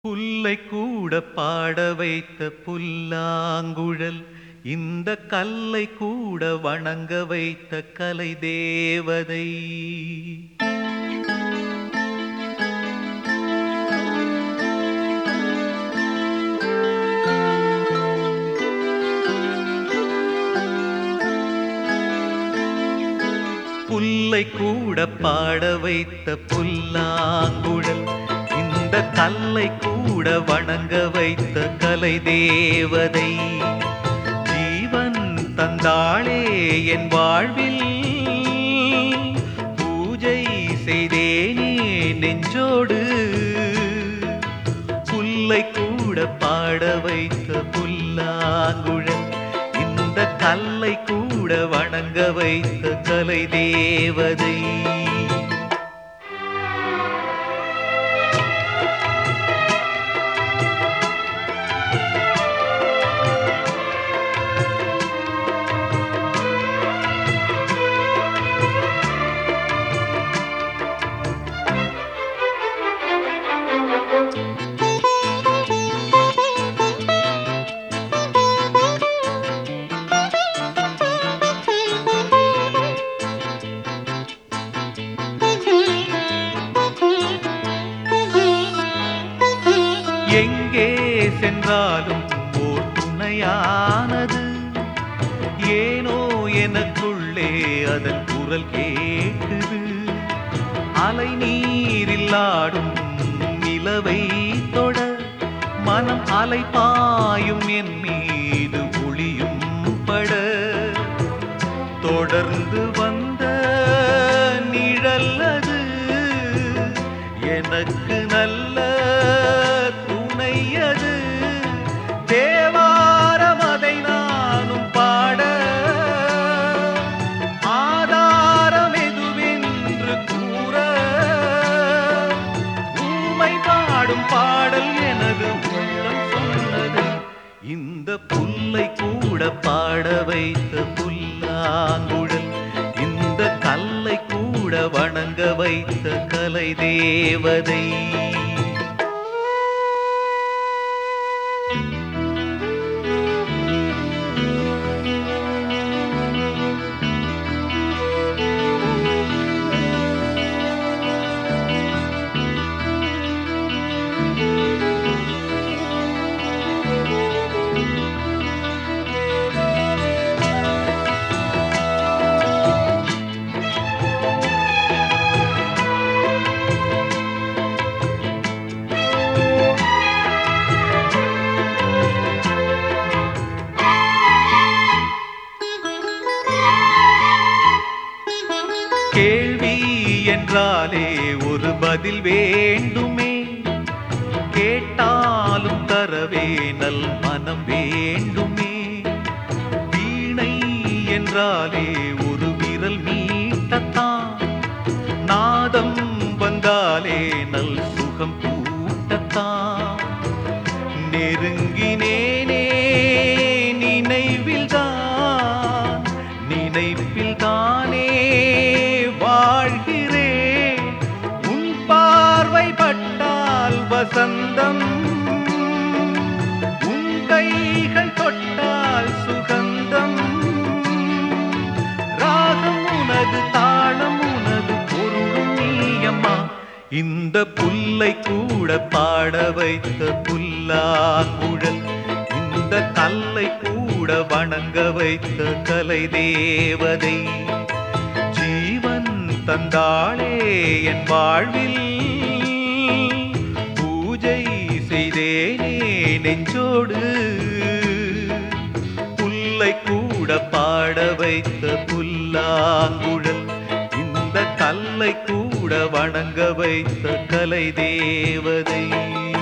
புல்லை கூட பாட வைத்த புல்லாங்குழல் இந்த கல்லை கூட வணங்க வைத்த கலை தேவதை புல்லை கூட பாட வைத்த புல்லாங்குழல் இந்த கல்லை கூட வணங்க வைத்த கலை தேவதை ஜீவன் தந்தாளே என் வாழ்வில் பூஜை செய்தேனே நெஞ்சோடு புல்லை கூட பாட வைத்த புல்லாங்குழல் இந்த கல்லை கூட வணங்க வைத்த கலை தேவதை எங்கே சென்றாலும் ஓர் துணையானது ஏனோ எனக்குள்ளே அதன் குரல் கேட்குது அலை நீரில் ஆடும் நிலவை தொட மனம் அலை பாயும் என் மீது ஒளியும் பட தொடர்ந்து வந்த நிழல் அது எனக்கு நல்ல துணை அது தேவாரம் அதை நானும் பாட ஆதாரம் எதுவென்று கூற ஊமை பாடும் பாடல் எனது உள்ளம் சொன்னது இந்த புல்லை கூட பாட வைத்த புல்லாங்குழல் இந்த கல்லை கூட வணங்க வைத்த கலை தேவதை கேள்வி என்றாலே ஒரு பதில் வேண்டுமே கேட்டாலும் தரவே நல் மனம் வேண்டுமே வீணை என்றாலே ஒரு விரல் மீட்டத்தான் நாதம் வந்தாலே நல் சுகம் கூட்டத்தான் நெருங்கினேனே நினைவில்தான் நினைப்பில்தானே வாழ்கிறேன் உன் பார்வை பட்டால் வசந்தம் உன் கைகள் தொட்டால் சுகந்தம் ராகம் உனது தாளம் உனது பொருளும் நீயம்மா இந்த புல்லை கூட பாட வைத்த புல்லாங்குழல் இந்த கல்லை கூட வணங்க வைத்த கலை தேவதை ஜீவன் தந்தாளே என் வாழ்வில் பூஜை செய்தேனே நெஞ்சோடு புல்லை கூட பாட வைத்த புல்லாங்குழல் இந்த கல்லை கூட வணங்க வைத்த கலை தேவதை